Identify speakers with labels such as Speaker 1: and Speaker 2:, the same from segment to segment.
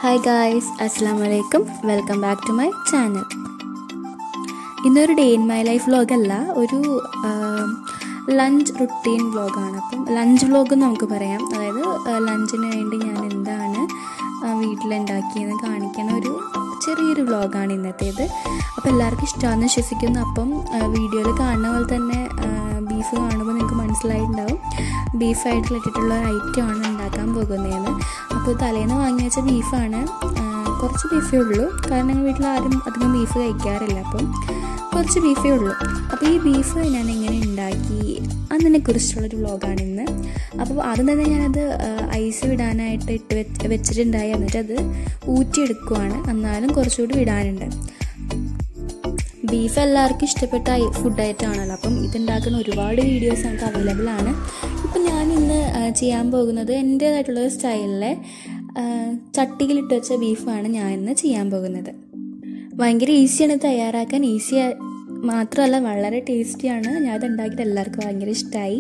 Speaker 1: hi guys അസ്സാം വലൈക്കും welcome back to my channel ഇന്നൊരു ഡേ ഇൻ മൈ ലൈഫ് വ്ലോഗല്ല ഒരു ലഞ്ച് റുട്ടീൻ വ്ലോഗാണ് അപ്പം ലഞ്ച് വ്ലോഗ് നമുക്ക് പറയാം അതായത് ലഞ്ചിന് വേണ്ടി ഞാൻ എന്താണ് വീട്ടിലുണ്ടാക്കിയെന്ന് കാണിക്കുന്ന ഒരു ചെറിയൊരു വ്ലോഗാണ് ഇന്നത്തേത് അപ്പോൾ എല്ലാവർക്കും ഇഷ്ടമാണെന്ന് വിശ്വസിക്കുന്നു അപ്പം വീഡിയോയിൽ കാണുന്ന പോലെ തന്നെ ബീഫ് കാണുമ്പോൾ നിങ്ങൾക്ക് മനസ്സിലായിട്ടുണ്ടാവും ബീഫായിട്ട് ഇട്ടിട്ടുള്ള ഒരു ഐറ്റമാണ് ഉണ്ടാക്കാൻ പോകുന്നതെന്ന് അപ്പോൾ തലേന്ന് വാങ്ങി വെച്ച ബീഫാണ് കുറച്ച് ബീഫേ ഉള്ളൂ കാരണം ഞങ്ങൾ വീട്ടിൽ ആരും അധികം ബീഫ് കഴിക്കാറില്ല അപ്പം കുറച്ച് ബീഫേ ഉള്ളൂ അപ്പോൾ ഈ ബീഫ് ഞാൻ എങ്ങനെ ഉണ്ടാക്കി അതിനെക്കുറിച്ചുള്ളൊരു വ്ലോഗാണ് ഇന്ന് അപ്പോൾ ആദ്യം തന്നെ ഞാനത് ഐസ് വിടാനായിട്ട് ഇട്ട് വെച്ച് വെച്ചിട്ടുണ്ടായി എന്നിട്ട് അത് ഊറ്റിയെടുക്കുവാണ് എന്നാലും കുറച്ചുകൂടി വിടാനുണ്ട് ബീഫ് എല്ലാവർക്കും ഇഷ്ടപ്പെട്ട ഫുഡ് ആയിട്ടാണല്ലോ അപ്പം ഇതുണ്ടാക്കുന്ന ഒരുപാട് വീഡിയോസ് നമുക്ക് അവൈലബിൾ ആണ് ഇപ്പം ഞാൻ ഇന്ന് ചെയ്യാൻ പോകുന്നത് എൻ്റേതായിട്ടുള്ള സ്റ്റൈലിലെ ചട്ടിയിലിട്ട് വെച്ച ബീഫാണ് ഞാൻ ഇന്ന് ചെയ്യാൻ പോകുന്നത് ഭയങ്കര ഈസിയാണ് തയ്യാറാക്കാൻ ഈസി മാത്രമല്ല വളരെ ടേസ്റ്റിയാണ് ഞാൻ ഇത് ഉണ്ടാക്കിയിട്ട് എല്ലാവർക്കും ഭയങ്കര ഇഷ്ടമായി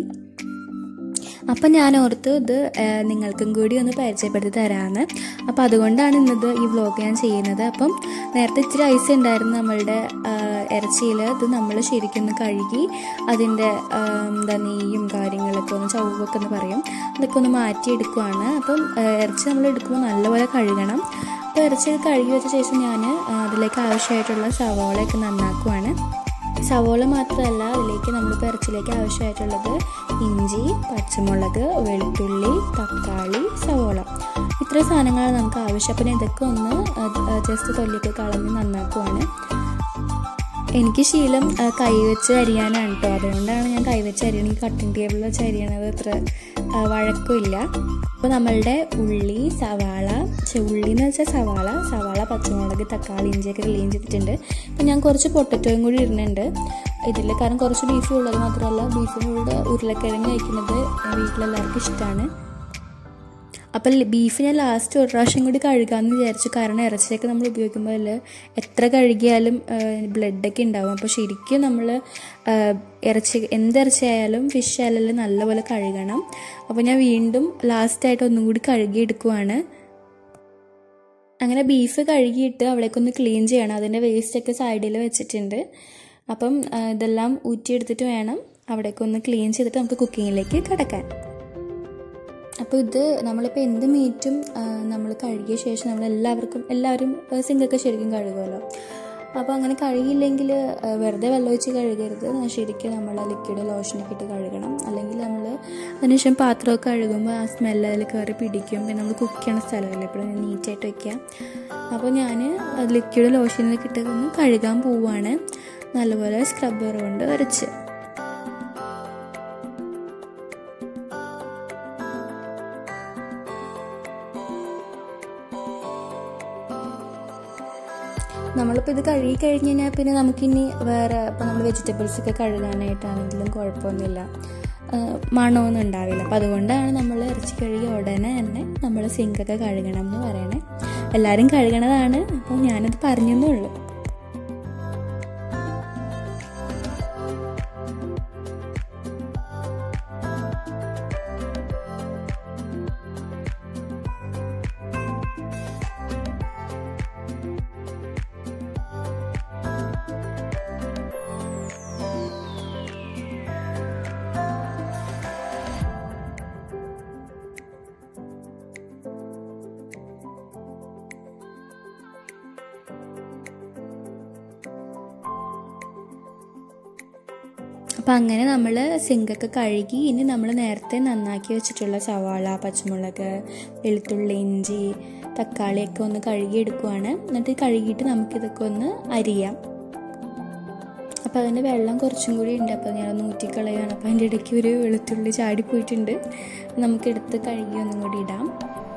Speaker 1: അപ്പം ഞാൻ ഓർത്ത് ഇത് നിങ്ങൾക്കും കൂടി ഒന്ന് പരിചയപ്പെടുത്തി തരാമെന്ന് അപ്പം അതുകൊണ്ടാണ് ഇന്നത് ഈ വ്ലോഗ് ഞാൻ ചെയ്യുന്നത് അപ്പം നേരത്തെ ഇച്ചിരി ഐസ് ഉണ്ടായിരുന്നു നമ്മളുടെ ഇറച്ചിയിൽ ഇത് നമ്മൾ ശരിക്കും ഒന്ന് കഴുകി അതിൻ്റെ എന്താ നെയ്യും കാര്യങ്ങളൊക്കെ ഒന്ന് ചവ്വൊക്കെ എന്ന് പറയും അതൊക്കെ ഒന്ന് മാറ്റിയെടുക്കുവാണ് അപ്പം ഇറച്ചി നമ്മൾ എടുക്കുമ്പോൾ നല്ലപോലെ കഴുകണം അപ്പോൾ ഇറച്ചി കഴുകി വെച്ച ശേഷം ഞാൻ അതിലേക്ക് ആവശ്യമായിട്ടുള്ള സവാളയൊക്കെ നന്നാക്കുവാണ് സവോള മാത്രമല്ല അതിലേക്ക് നമ്മളിപ്പോൾ ഇറച്ചിലേക്ക് ആവശ്യമായിട്ടുള്ളത് ഇഞ്ചി പച്ചമുളക് വെളുത്തുള്ളി തക്കാളി സവോള ഇത്ര സാധനങ്ങളാണ് നമുക്ക് ആവശ്യം അപ്പം ഇതൊക്കെ ഒന്ന് ജസ്റ്റ് തൊല്ലിയൊക്കെ കളഞ്ഞ് നന്നാക്കുവാണ് എനിക്ക് ശീലം കൈവച്ച് അരിയാനാണ് കേട്ടോ അതുകൊണ്ടാണ് ഞാൻ കൈവച്ച് അരിയണം ഈ കട്ടിംഗ് ടേബിളിൽ വെച്ച് അരിയണത് അത്ര വഴക്കമില്ല അപ്പോൾ നമ്മളുടെ ഉള്ളി സവാള ഉള്ളി എന്ന് വെച്ചാൽ സവാള സവാള പച്ചമുളക് തക്കാളി ഇഞ്ചിയൊക്കെ ക്ലീൻ ചെയ്തിട്ടുണ്ട് അപ്പം ഞാൻ കുറച്ച് പൊട്ടറ്റോയും കൂടി ഇടുന്നുണ്ട് ഇതിൽ കാരണം കുറച്ച് ബീഫ് ഉള്ളത് മാത്രമല്ല ബീഫിനോട് ഉരുളക്കിഴങ്ങ് കഴിക്കുന്നത് വീട്ടിലെല്ലാവർക്കും ഇഷ്ടമാണ് അപ്പം ബീഫ് ഞാൻ ലാസ്റ്റ് ഒരു പ്രാവശ്യം കൂടി കഴുകാമെന്ന് വിചാരിച്ചു കാരണം ഇറച്ചിയൊക്കെ നമ്മൾ ഉപയോഗിക്കുമ്പോൾ എത്ര കഴുകിയാലും ബ്ലഡൊക്കെ ഉണ്ടാവും അപ്പോൾ ശരിക്കും നമ്മൾ ഇറച്ചി എന്ത് ഇറച്ചി ആയാലും ഫിഷ് ആയാലും നല്ലപോലെ കഴുകണം അപ്പോൾ ഞാൻ വീണ്ടും ലാസ്റ്റായിട്ട് ഒന്നും കൂടി കഴുകി എടുക്കുവാണ് അങ്ങനെ ബീഫ് കഴുകിയിട്ട് അവിടേക്കൊന്ന് ക്ലീൻ ചെയ്യണം അതിൻ്റെ വേസ്റ്റൊക്കെ സൈഡിൽ വെച്ചിട്ടുണ്ട് അപ്പം ഇതെല്ലാം ഊറ്റിയെടുത്തിട്ട് വേണം അവിടേക്കൊന്ന് ക്ലീൻ ചെയ്തിട്ട് നമുക്ക് കുക്കിങ്ങിലേക്ക് കിടക്കാൻ അപ്പോൾ ഇത് നമ്മളിപ്പോൾ എന്ത് മീറ്റും നമ്മൾ കഴുകിയ ശേഷം നമ്മൾ എല്ലാവർക്കും എല്ലാവരും സിങ്കൊക്കെ ശരിക്കും കഴുകുമല്ലോ അപ്പോൾ അങ്ങനെ കഴുകിയില്ലെങ്കിൽ വെറുതെ വെള്ളം ഒഴിച്ച് കഴുകരുത് ശരിക്കും നമ്മൾ ലിക്വിഡ് ലോഷനൊക്കെ ഇട്ട് കഴുകണം അല്ലെങ്കിൽ നമ്മൾ അതിനുശേഷം പാത്രമൊക്കെ കഴുകുമ്പോൾ ആ സ്മെല്ല് അതിൽ കയറി പിടിക്കും പിന്നെ നമ്മൾ കുക്ക് ചെയ്യണ സ്ഥലമല്ലേ എപ്പോഴും നീറ്റായിട്ട് വയ്ക്കാം അപ്പോൾ ഞാൻ ലിക്വിഡ് ലോഷനിലൊക്കെ ഇട്ട് ഒന്ന് കഴുകാൻ പോവുകയാണ് നല്ലപോലെ സ്ക്രബ്ബർ കൊണ്ട് വരച്ച് നമ്മളിപ്പോൾ ഇത് കഴുകി കഴിഞ്ഞ് കഴിഞ്ഞാൽ പിന്നെ നമുക്കിനി വേറെ ഇപ്പോൾ നമ്മൾ വെജിറ്റബിൾസ് ഒക്കെ കഴുകാനായിട്ടാണെങ്കിലും കുഴപ്പമൊന്നുമില്ല മണമൊന്നും ഉണ്ടാവില്ല അപ്പോൾ അതുകൊണ്ടാണ് നമ്മൾ ഇറച്ചി കഴുകി ഉടനെ തന്നെ നമ്മൾ സിങ്കൊക്കെ കഴുകണം എന്ന് പറയണേ എല്ലാവരും കഴുകണതാണ് അപ്പോൾ ഞാനത് പറഞ്ഞെന്നേ ഉള്ളൂ അപ്പം അങ്ങനെ നമ്മൾ സിങ്കൊക്കെ കഴുകി ഇനി നമ്മൾ നേരത്തെ നന്നാക്കി വെച്ചിട്ടുള്ള സവാള പച്ചമുളക് വെളുത്തുള്ളി ഇഞ്ചി തക്കാളിയൊക്കെ ഒന്ന് കഴുകി എടുക്കുവാണ് എന്നിട്ട് കഴുകിയിട്ട് നമുക്കിതൊക്കെ ഒന്ന് അരിയാം അപ്പോൾ അതിൻ്റെ വെള്ളം കുറച്ചും കൂടി ഉണ്ട് അപ്പോൾ ഞാൻ ഊറ്റിക്കളയാണ് അപ്പോൾ അതിൻ്റെ ഇടയ്ക്ക് ഒരു വെളുത്തുള്ളി ചാടിപ്പോയിട്ടുണ്ട് നമുക്കെടുത്ത് കഴുകി ഒന്നും കൂടി ഇടാം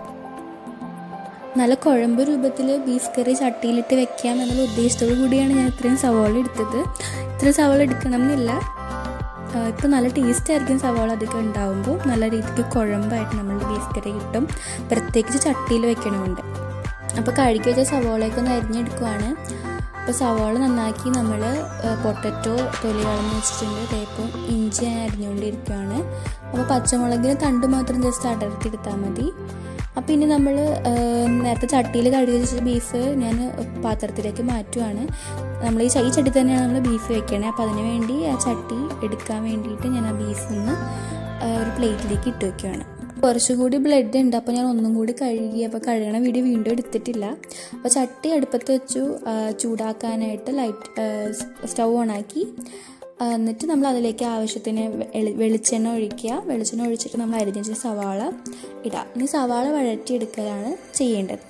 Speaker 1: നല്ല കുഴമ്പ് രൂപത്തിൽ ബീഫ് കറി ചട്ടിയിലിട്ട് വെക്കാം എന്നുള്ള ഉദ്ദേശത്തോടു കൂടിയാണ് ഞാൻ ഇത്രയും സവാള എടുത്തത് ഇത്രയും സവാള എടുക്കണം എന്നില്ല ഇപ്പോൾ നല്ല ടേസ്റ്റ് ആയിരിക്കും സവാള അധികം ഉണ്ടാകുമ്പോൾ നല്ല രീതിക്ക് കുഴമ്പായിട്ട് നമ്മളുടെ ബീഫ് കറി കിട്ടും പ്രത്യേകിച്ച് ചട്ടിയിൽ വെക്കണമുണ്ട് അപ്പോൾ കഴുകി വെച്ച സവാളയൊക്കെ ഒന്ന് അരിഞ്ഞെടുക്കുവാണ് അപ്പോൾ സവാള നന്നാക്കി നമ്മൾ പൊട്ടറ്റോ തൊലി കളഞ്ഞ് വെച്ചിട്ടുണ്ട് അതേപ്പോൾ ഇഞ്ചി ഞാൻ അരിഞ്ഞുകൊണ്ടിരിക്കുകയാണ് അപ്പോൾ പച്ചമുളകിന് തണ്ട് മാത്രം ജസ്റ്റ് അടർത്തിയെടുത്താൽ മതി അപ്പോൾ ഇനി നമ്മൾ നേരത്തെ ചട്ടിയിൽ കഴുകി വെച്ച ബീഫ് ഞാൻ പാത്രത്തിലേക്ക് മാറ്റുവാണ് നമ്മൾ ഈ ഈ ചട്ടി തന്നെയാണ് നമ്മൾ ബീഫ് വെക്കണേ അപ്പോൾ അതിന് വേണ്ടി ആ ചട്ടി എടുക്കാൻ വേണ്ടിയിട്ട് ഞാൻ ആ ബീഫ് ഒന്ന് ഒരു പ്ലേറ്റിലേക്ക് ഇട്ട് വെക്കുകയാണ് കുറച്ചും കൂടി ബ്ലഡ് ഉണ്ട് അപ്പോൾ ഞാൻ ഒന്നും കൂടി കഴുകി അപ്പോൾ കഴുകണ വീഡിയോ വീണ്ടും എടുത്തിട്ടില്ല അപ്പോൾ ചട്ടി അടുപ്പത്ത് വെച്ചു ചൂടാക്കാനായിട്ട് ലൈറ്റ് സ്റ്റൗ ഓണാക്കി എന്നിട്ട് നമ്മൾ അതിലേക്ക് ആവശ്യത്തിന് വെളിച്ചെണ്ണ ഒഴിക്കുക വെളിച്ചെണ്ണ ഒഴിച്ചിട്ട് നമ്മൾ അരിഞ്ഞ സവാള ഇടാം ഇനി സവാള വഴറ്റിയെടുക്കലാണ് ചെയ്യേണ്ടത്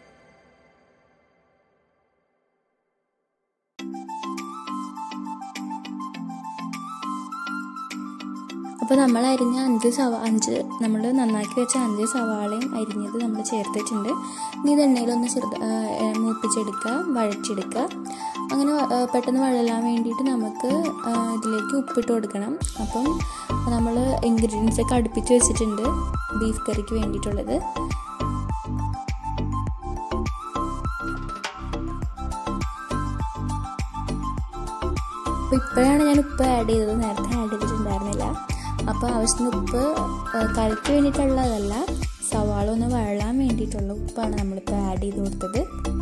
Speaker 1: അപ്പോൾ നമ്മൾ അരിഞ്ഞ അഞ്ച് സവ അഞ്ച് നമ്മൾ നന്നാക്കി വെച്ച അഞ്ച് സവാളയും അരിഞ്ഞത് നമ്മൾ ചേർത്തിട്ടുണ്ട് ഇനി ഇത് എണ്ണയിലൊന്ന് ചെറുത് മൂപ്പിച്ചെടുക്കുക വഴറ്റിയെടുക്കുക അങ്ങനെ പെട്ടെന്ന് വഴലാൻ വേണ്ടിയിട്ട് നമുക്ക് ഇതിലേക്ക് ഉപ്പിട്ട് കൊടുക്കണം അപ്പം നമ്മൾ ഇൻഗ്രീഡിയൻസ് ഒക്കെ അടുപ്പിച്ച് വെച്ചിട്ടുണ്ട് ബീഫ് കറിക്ക് വേണ്ടിയിട്ടുള്ളത് അപ്പോൾ ഇപ്പോഴാണ് ഞാൻ ഉപ്പ് ആഡ് ചെയ്തത് നേരത്തെ ആഡ് ചെയ്തിട്ടുണ്ടായിരുന്നില്ല അപ്പോൾ ആവശ്യത്തിന് ഉപ്പ് കറിക്ക് വേണ്ടിയിട്ടുള്ളതല്ല സവാള ഒന്ന് വഴലാൻ വേണ്ടിയിട്ടുള്ള ഉപ്പാണ് നമ്മളിപ്പോൾ ആഡ് ചെയ്ത് കൊടുത്തത്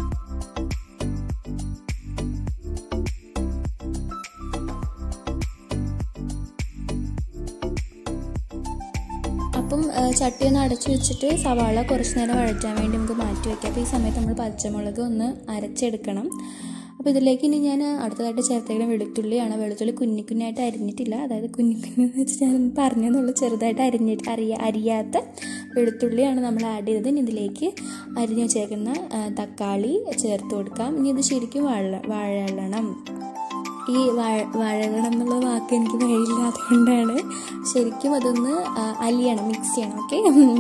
Speaker 1: അപ്പം ചട്ടി ഒന്ന് അടച്ചു വെച്ചിട്ട് സവാള കുറച്ച് നേരം വഴറ്റാൻ വേണ്ടി നമുക്ക് മാറ്റി വയ്ക്കാം അപ്പോൾ ഈ സമയത്ത് നമ്മൾ പച്ചമുളക് ഒന്ന് അരച്ചെടുക്കണം അപ്പോൾ ഇതിലേക്ക് ഇനി ഞാൻ അടുത്തതായിട്ട് ചേർത്തേക്കുന്ന വെളുത്തുള്ളിയാണ് വെളുത്തുള്ളി കുഞ്ഞി കുഞ്ഞായിട്ട് അരിഞ്ഞിട്ടില്ല അതായത് കുഞ്ഞി കുഞ്ഞെന്ന് വെച്ച് ഞാൻ പറഞ്ഞെന്നുള്ളൂ ചെറുതായിട്ട് അരിഞ്ഞിട്ട് അറിയ അരിയാത്ത വെളുത്തുള്ളിയാണ് നമ്മൾ ആഡ് ചെയ്തത് ഇനി ഇതിലേക്ക് അരിഞ്ഞ് വെച്ചേക്കുന്ന തക്കാളി ചേർത്ത് കൊടുക്കാം ഇനി ഇത് ശരിക്കും വഴ വഴലണം ഈ വഴ വഴകണം എന്നുള്ള വാക്ക് എനിക്ക് കഴിയില്ലാത്തതുകൊണ്ടാണ് ശരിക്കും അതൊന്ന് അലിയണം മിക്സ് ചെയ്യണം ഓക്കെ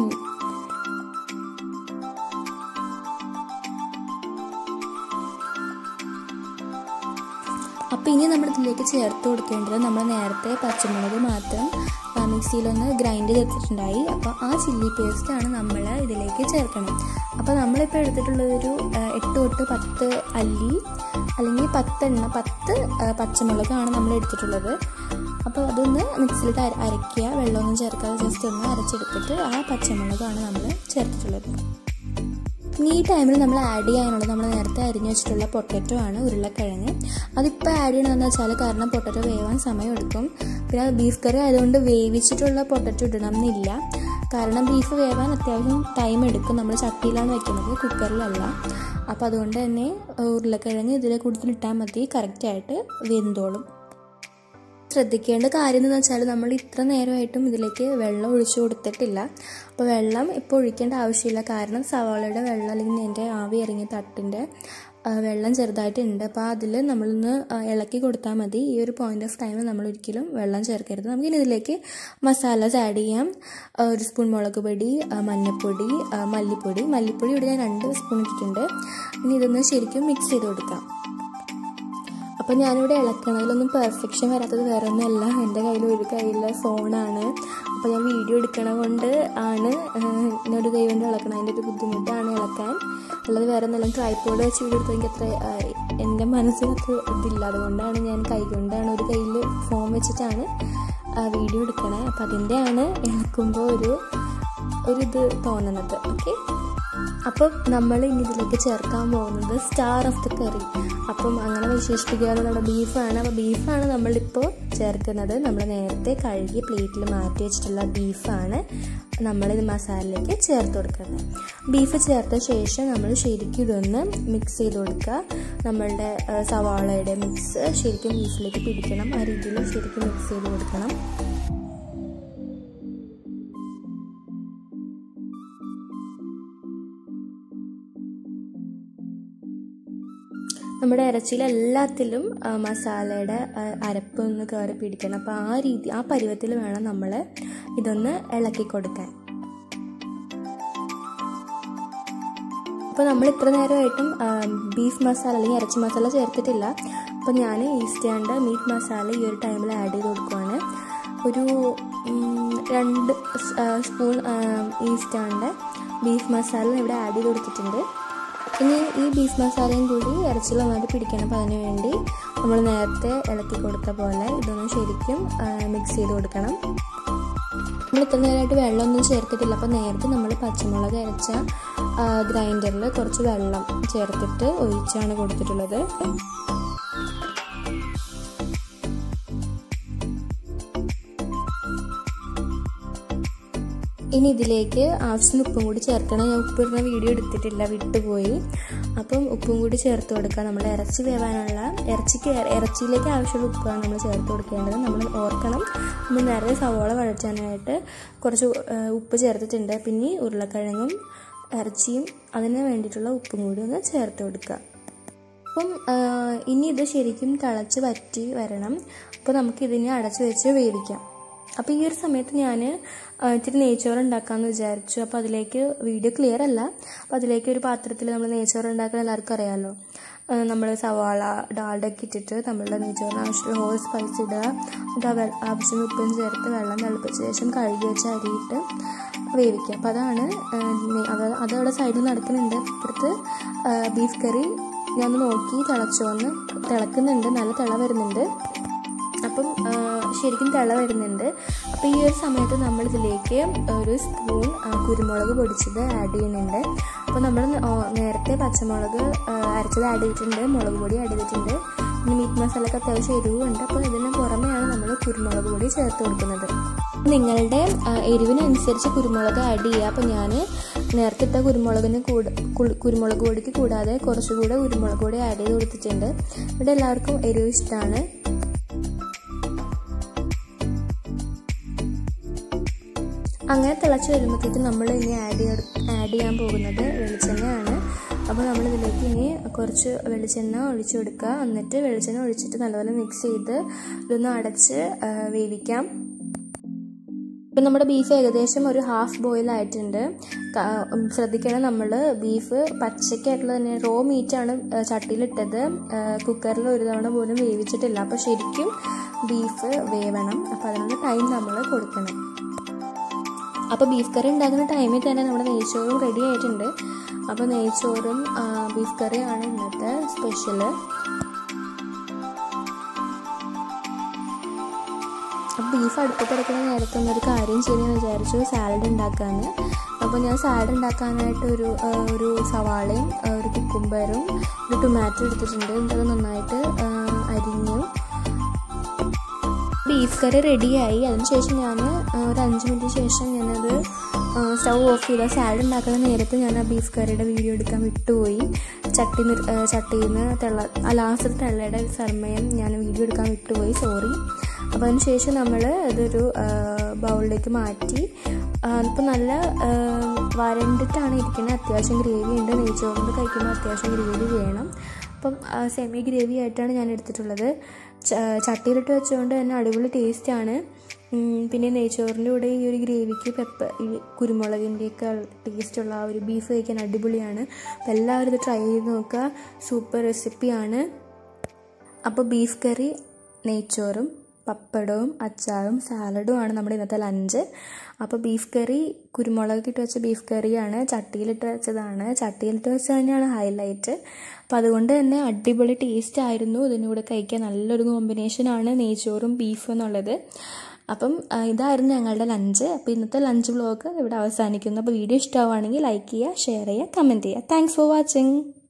Speaker 1: അപ്പോൾ ഇനി നമ്മൾ ഇതിലേക്ക് ചേർത്ത് കൊടുക്കേണ്ടത് നമ്മൾ നേരത്തെ പച്ചമുളക് മാത്രം മിക്സിയിലൊന്ന് ഗ്രൈൻഡ് ചെയ്തിട്ടുണ്ടായി അപ്പോൾ ആ ചില്ലി പേസ്റ്റാണ് നമ്മൾ ഇതിലേക്ക് ചേർക്കണം അപ്പോൾ നമ്മളിപ്പോൾ എടുത്തിട്ടുള്ളതൊരു എട്ട് തൊട്ട് പത്ത് അല്ലി അല്ലെങ്കിൽ പത്തെണ്ണ പത്ത് പച്ചമുളകാണ് നമ്മൾ എടുത്തിട്ടുള്ളത് അപ്പോൾ അതൊന്ന് മിക്സിയിലിട്ട് അരയ്ക്കുക വെള്ളമൊന്നും ചേർക്കാതെ ജസ്റ്റ് ഒന്ന് അരച്ചെടുത്തിട്ട് ആ പച്ചമുളകാണ് നമ്മൾ ചേർത്തിട്ടുള്ളത് ഈ ടൈമിൽ നമ്മൾ ആഡ് ചെയ്യാനുള്ളത് നമ്മൾ നേരത്തെ അരിഞ്ഞു വെച്ചിട്ടുള്ള പൊട്ടറ്റോ ആണ് ഉരുളക്കിഴങ്ങ് അതിപ്പോൾ ആഡ് ചെയ്യണമെന്ന് വെച്ചാൽ കാരണം പൊട്ടറ്റോ വേവാൻ സമയമെടുക്കും പിന്നെ ബീഫ് കറി ആയതുകൊണ്ട് വേവിച്ചിട്ടുള്ള പൊട്ടറ്റോ ഇടണം എന്നില്ല കാരണം ബീഫ് വേവാൻ അത്യാവശ്യം ടൈം എടുക്കും നമ്മൾ ചട്ടിയിലാണ് വെക്കുന്നത് കുക്കറിലല്ല അപ്പോൾ അതുകൊണ്ട് തന്നെ ഉരുളക്കിഴങ്ങ് ഇതിൽ കൂടുതലിട്ടാൽ മതി കറക്റ്റായിട്ട് വെന്തോളും ശ്രദ്ധിക്കേണ്ട കാര്യം എന്ന് വെച്ചാൽ നമ്മൾ ഇത്ര നേരമായിട്ടും ഇതിലേക്ക് വെള്ളം ഒഴിച്ചു കൊടുത്തിട്ടില്ല അപ്പോൾ വെള്ളം ഇപ്പോൾ ഒഴിക്കേണ്ട ആവശ്യമില്ല കാരണം സവാളയുടെ വെള്ളം അല്ലെങ്കിൽ എൻ്റെ ആവി ഇറങ്ങിയ തട്ടിൻ്റെ വെള്ളം ചെറുതായിട്ടുണ്ട് അപ്പോൾ അതിൽ നമ്മളൊന്ന് ഇളക്കി കൊടുത്താൽ മതി ഈ ഒരു പോയിന്റ് ഓഫ് ടൈമിൽ നമ്മൾ ഒരിക്കലും വെള്ളം ചേർക്കരുത് നമുക്കിനി ഇതിലേക്ക് മസാലാസ് ആഡ് ചെയ്യാം ഒരു സ്പൂൺ മുളക് പൊടി മഞ്ഞൾപ്പൊടി മല്ലിപ്പൊടി മല്ലിപ്പൊടി ഇവിടെ ഞാൻ രണ്ട് സ്പൂൺ ഇട്ടിട്ടുണ്ട് ഇനി ഇതൊന്ന് ശരിക്കും മിക്സ് ചെയ്ത് കൊടുക്കാം അപ്പം ഞാനിവിടെ ഇളക്കണതിലൊന്നും പെർഫെക്ഷൻ വരാത്തത് വേറെ ഒന്നുമല്ല എൻ്റെ കയ്യിൽ ഒരു കയ്യിലെ ഫോണാണ് അപ്പോൾ ഞാൻ വീഡിയോ എടുക്കണ കൊണ്ട് ആണ് ഇങ്ങനെ ഒരു കൈ കൊണ്ട് ഇളക്കണം അതിൻ്റെ ഒരു ബുദ്ധിമുട്ടാണ് ഇളക്കാൻ അല്ലാതെ വേറെ ഒന്നെല്ലാം ട്രൈപ്പോഡ് വെച്ച് വീഡിയോ എടുത്തു എനിക്ക് അത്ര എൻ്റെ മനസ്സിനകത്ത് ഇതില്ല അതുകൊണ്ടാണ് ഞാൻ കൈ കൊണ്ടാണ് ഒരു കയ്യിൽ ഫോൺ വെച്ചിട്ടാണ് വീഡിയോ എടുക്കണേ അപ്പം അതിൻ്റെയാണ് ഇളക്കുമ്പോൾ ഒരു ഒരിത് തോന്നണത് ഓക്കെ അപ്പം നമ്മൾ ഇനി ഇതിലേക്ക് ചേർക്കാൻ പോകുന്നത് സ്റ്റാർ ഓഫ് ദ കറി അപ്പം അങ്ങനെ വിശേഷിപ്പിക്കാതെ നമ്മുടെ ബീഫാണ് അപ്പോൾ ബീഫാണ് നമ്മളിപ്പോൾ ചേർക്കുന്നത് നമ്മൾ നേരത്തെ കഴുകി പ്ലേറ്റിൽ മാറ്റി വെച്ചിട്ടുള്ള ബീഫാണ് നമ്മളിത് മസാലയിലേക്ക് ചേർത്ത് കൊടുക്കുന്നത് ബീഫ് ചേർത്ത ശേഷം നമ്മൾ ശരിക്കും ഇതൊന്ന് മിക്സ് ചെയ്ത് കൊടുക്കുക നമ്മളുടെ സവാളയുടെ മിക്സ് ശരിക്കും ബീഫിലേക്ക് പിടിക്കണം ആ രീതിയിൽ ശരിക്കും മിക്സ് ചെയ്ത് കൊടുക്കണം നമ്മുടെ ഇറച്ചിയിൽ എല്ലാത്തിലും മസാലയുടെ അരപ്പ് ഒന്ന് കയറി പിടിക്കണം അപ്പോൾ ആ രീതി ആ പരുവത്തിൽ വേണം നമ്മൾ ഇതൊന്ന് ഇളക്കി കൊടുക്കാൻ അപ്പോൾ നമ്മൾ ഇത്ര നേരമായിട്ടും ബീഫ് മസാല അല്ലെങ്കിൽ ഇറച്ചി മസാല ചേർത്തിട്ടില്ല അപ്പോൾ ഞാൻ ഈസ്റ്റേണ്ട മീറ്റ് മസാല ഈ ഒരു ടൈമിൽ ആഡ് ചെയ്ത് കൊടുക്കുവാണ് ഒരു രണ്ട് സ്പൂൺ ഈസ്റ്റേണ്ട ബീഫ് മസാല ഇവിടെ ആഡ് ചെയ്ത് കൊടുത്തിട്ടുണ്ട് ഇനി ഈ ബീഫ് മസാലയും കൂടി ഇറച്ചിയിൽ നന്നായിട്ട് പിടിക്കണം അപ്പോൾ അതിന് വേണ്ടി നമ്മൾ നേരത്തെ ഇളക്കി കൊടുത്ത പോലെ ഇതൊന്ന് ശരിക്കും മിക്സ് ചെയ്ത് കൊടുക്കണം നമ്മൾ ഇത്ര നേരമായിട്ട് വെള്ളമൊന്നും ചേർത്തിട്ടില്ല അപ്പോൾ നേരത്തെ നമ്മൾ പച്ചമുളക് അരച്ച ഗ്രൈൻഡറിൽ കുറച്ച് വെള്ളം ചേർത്തിട്ട് ഒഴിച്ചാണ് കൊടുത്തിട്ടുള്ളത് ഇനി ഇതിലേക്ക് ആവശ്യത്തിന് ഉപ്പും കൂടി ചേർക്കണം ഞാൻ ഉപ്പിടുന്ന വീഡിയോ എടുത്തിട്ടില്ല വിട്ടുപോയി അപ്പം ഉപ്പും കൂടി ചേർത്ത് കൊടുക്കുക നമ്മൾ ഇറച്ചി വേവാനുള്ള ഇറച്ചിക്ക് ഇറച്ചിയിലേക്ക് ആവശ്യമുള്ള ഉപ്പാണ് നമ്മൾ ചേർത്ത് കൊടുക്കേണ്ടത് നമ്മൾ ഓർക്കണം നമ്മൾ നേരത്തെ സവോള വഴറ്റാനായിട്ട് കുറച്ച് ഉപ്പ് ചേർത്തിട്ടുണ്ട് പിന്നെ ഉരുളക്കിഴങ്ങും ഇറച്ചിയും അതിന് വേണ്ടിയിട്ടുള്ള ഉപ്പും കൂടി ഒന്ന് ചേർത്ത് കൊടുക്കുക അപ്പം ഇനി ഇത് ശരിക്കും തിളച്ച് വറ്റി വരണം അപ്പോൾ നമുക്കിതിനെ അടച്ചു വെച്ച് വേവിക്കാം അപ്പോൾ ഈ ഒരു സമയത്ത് ഞാൻ ഇത്തിരി നെയ്ച്ചോറ് ഉണ്ടാക്കാമെന്ന് വിചാരിച്ചു അപ്പോൾ അതിലേക്ക് വീഡിയോ ക്ലിയർ അല്ല അപ്പോൾ അതിലേക്ക് ഒരു പാത്രത്തിൽ നമ്മൾ നെയ്ച്ചോറ് ഉണ്ടാക്കാൻ എല്ലാവർക്കും അറിയാമല്ലോ നമ്മൾ സവാള ഡാൽഡൊക്കെ ഇട്ടിട്ട് നമ്മളുടെ നെയ്ച്ചോറിന് ആവശ്യമുള്ള ഹോൾ സ്പൈസ് ഇടുക എന്നിട്ട് ആവശ്യം ഉപ്പും ചേർത്ത് വെള്ളം തിളപ്പിച്ച ശേഷം കഴുകി വെച്ച് അരിയിട്ട് വേവിക്കുക അപ്പോൾ അതാണ് അത് അതവിടെ സൈഡിൽ നടക്കുന്നുണ്ട് അപ്പുറത്ത് ബീഫ് കറി ഞാൻ നോക്കി തിളച്ചോന്ന് തിളക്കുന്നുണ്ട് നല്ല തിള വരുന്നുണ്ട് അപ്പം ശരിക്കും തിള വരുന്നുണ്ട് അപ്പോൾ ഈ ഒരു സമയത്ത് നമ്മൾ ഇതിലേക്ക് ഒരു സ്പൂൺ കുരുമുളക് പൊടിച്ചത് ആഡ് ചെയ്യുന്നുണ്ട് അപ്പോൾ നമ്മൾ നേരത്തെ പച്ചമുളക് അരച്ചത് ആഡ് ചെയ്തിട്ടുണ്ട് മുളക് പൊടി ആഡ് ചെയ്തിട്ടുണ്ട് പിന്നെ മീറ്റ് മസാലക്ക് അത്യാവശ്യം എരിവുണ്ട് അപ്പോൾ ഇതിന് പുറമെയാണ് നമ്മൾ കുരുമുളക് പൊടി ചേർത്ത് കൊടുക്കുന്നത് നിങ്ങളുടെ എരിവിനനുസരിച്ച് കുരുമുളക് ആഡ് ചെയ്യുക അപ്പോൾ ഞാൻ നേരത്തെ ഇട്ട കുരുമുളകിന് കൂടെ കുരുമുളക് പൊടിക്ക് കൂടാതെ കുറച്ചുകൂടെ കുരുമുളക് പൊടി ആഡ് ചെയ്ത് കൊടുത്തിട്ടുണ്ട് ഇവിടെ എല്ലാവർക്കും എരിവ് ഇഷ്ടമാണ് അങ്ങനെ തിളച്ച് വരുമ്പോഴത്തേക്ക് നമ്മൾ ഇനി ആഡ് ചെയ്ത് ആഡ് ചെയ്യാൻ പോകുന്നത് വെളിച്ചെണ്ണയാണ് അപ്പോൾ നമ്മൾ ഇതിലേക്ക് ഇനി കുറച്ച് വെളിച്ചെണ്ണ ഒഴിച്ചു കൊടുക്കുക എന്നിട്ട് വെളിച്ചെണ്ണ ഒഴിച്ചിട്ട് നല്ലപോലെ മിക്സ് ചെയ്ത് ഇതൊന്ന് അടച്ച് വേവിക്കാം ഇപ്പം നമ്മുടെ ബീഫ് ഏകദേശം ഒരു ഹാഫ് ബോയിൽ ആയിട്ടുണ്ട് ശ്രദ്ധിക്കണം നമ്മൾ ബീഫ് പച്ചക്കായിട്ടുള്ള തന്നെ റോ മീറ്റാണ് ചട്ടിയിലിട്ടത് കുക്കറിൽ ഒരു തവണ പോലും വേവിച്ചിട്ടില്ല അപ്പോൾ ശരിക്കും ബീഫ് വേവണം അപ്പോൾ അതിനുള്ള ടൈം നമ്മൾ കൊടുക്കണം അപ്പോൾ ബീഫ് കറി ഉണ്ടാക്കുന്ന ടൈമിൽ തന്നെ നമ്മുടെ നെയ്ച്ചോറും റെഡി ആയിട്ടുണ്ട് അപ്പോൾ നെയ്ച്ചോറും ബീഫ് കറിയാണ് ഇന്നത്തെ സ്പെഷ്യൽ അപ്പോൾ ബീഫ് അടുപ്പത്ത് എടുക്കുന്ന നേരത്തെ ഒരു കാര്യം ചെയ്യാൻ വിചാരിച്ചു സാലഡ് ഉണ്ടാക്കാമെന്ന് അപ്പോൾ ഞാൻ സാലഡ് ഉണ്ടാക്കാനായിട്ട് ഒരു ഒരു സവാളയും ഒരു കുക്കുംബറും ഒരു ടൊമാറ്റോ എടുത്തിട്ടുണ്ട് എന്നിട്ട് നന്നായിട്ട് അരിഞ്ഞു ബീഫ് കറി റെഡിയായി അതിനുശേഷം ഞാൻ ഒരു അഞ്ച് മിനിറ്റ് ശേഷം ഞാനത് സ്റ്റൗ ഓഫ് ചെയ്ത സാലഡ് ഉണ്ടാക്കുന്ന നേരത്ത് ഞാൻ ആ ബീഫ് കറിയുടെ വീഡിയോ എടുക്കാൻ വിട്ടുപോയി ചട്ടി ചട്ടിയിൽ നിന്ന് തെള്ള ആ ലാസ്റ്റ് തെള്ളയുടെ സമയം ഞാൻ വീഡിയോ എടുക്കാൻ വിട്ടുപോയി സോറി അപ്പോൾ അതിന് ശേഷം നമ്മൾ ഇതൊരു ബൗളിലേക്ക് മാറ്റി ഇപ്പോൾ നല്ല വരണ്ടിട്ടാണ് ഇരിക്കുന്നത് അത്യാവശ്യം ഗ്രേവി ഉണ്ട് നെയ്ച്ചോറിൻ്റെ കഴിക്കുമ്പോൾ അത്യാവശ്യം ഗ്രേവി വേണം അപ്പം സെമി ഗ്രേവി ആയിട്ടാണ് ഞാൻ എടുത്തിട്ടുള്ളത് ചട്ടിയിലിട്ട് വെച്ചുകൊണ്ട് തന്നെ അടിപൊളി ടേസ്റ്റാണ് പിന്നെ നെയ്ച്ചോറിൻ്റെ കൂടെ ഈ ഒരു ഗ്രേവിക്ക് പെപ്പർ ഈ കുരുമുളകിൻ്റെയൊക്കെ ടേസ്റ്റുള്ള ആ ഒരു ബീഫ് കഴിക്കാൻ അടിപൊളിയാണ് അപ്പോൾ എല്ലാവരും ഇത് ട്രൈ ചെയ്ത് നോക്കുക സൂപ്പർ റെസിപ്പിയാണ് അപ്പോൾ ബീഫ് കറി നെയ്ച്ചോറും പപ്പടവും അച്ചാറും സാലഡും ആണ് നമ്മുടെ ഇന്നത്തെ ലഞ്ച് അപ്പോൾ ബീഫ് കറി കുരുമുളക് ഇട്ട് വെച്ച ബീഫ് കറിയാണ് ചട്ടിയിലിട്ട് വെച്ചതാണ് ചട്ടിയിലിട്ട് വെച്ചത് തന്നെയാണ് ഹൈലൈറ്റ് അപ്പോൾ അതുകൊണ്ട് തന്നെ അടിപൊളി ടേസ്റ്റ് ആയിരുന്നു ഇതിൻ്റെ കൂടെ കഴിക്കാൻ നല്ലൊരു കോമ്പിനേഷനാണ് നെയ്ച്ചോറും ബീഫും എന്നുള്ളത് അപ്പം ഇതായിരുന്നു ഞങ്ങളുടെ ലഞ്ച് അപ്പോൾ ഇന്നത്തെ ലഞ്ച് വ്ളോഗ് ഇവിടെ അവസാനിക്കുന്നു അപ്പോൾ വീഡിയോ ഇഷ്ടമാവുകയാണെങ്കിൽ ലൈക്ക് ചെയ്യുക ഷെയർ ചെയ്യുക കമൻറ്റ് ചെയ്യുക താങ്ക്സ് ഫോർ വാച്ചിങ്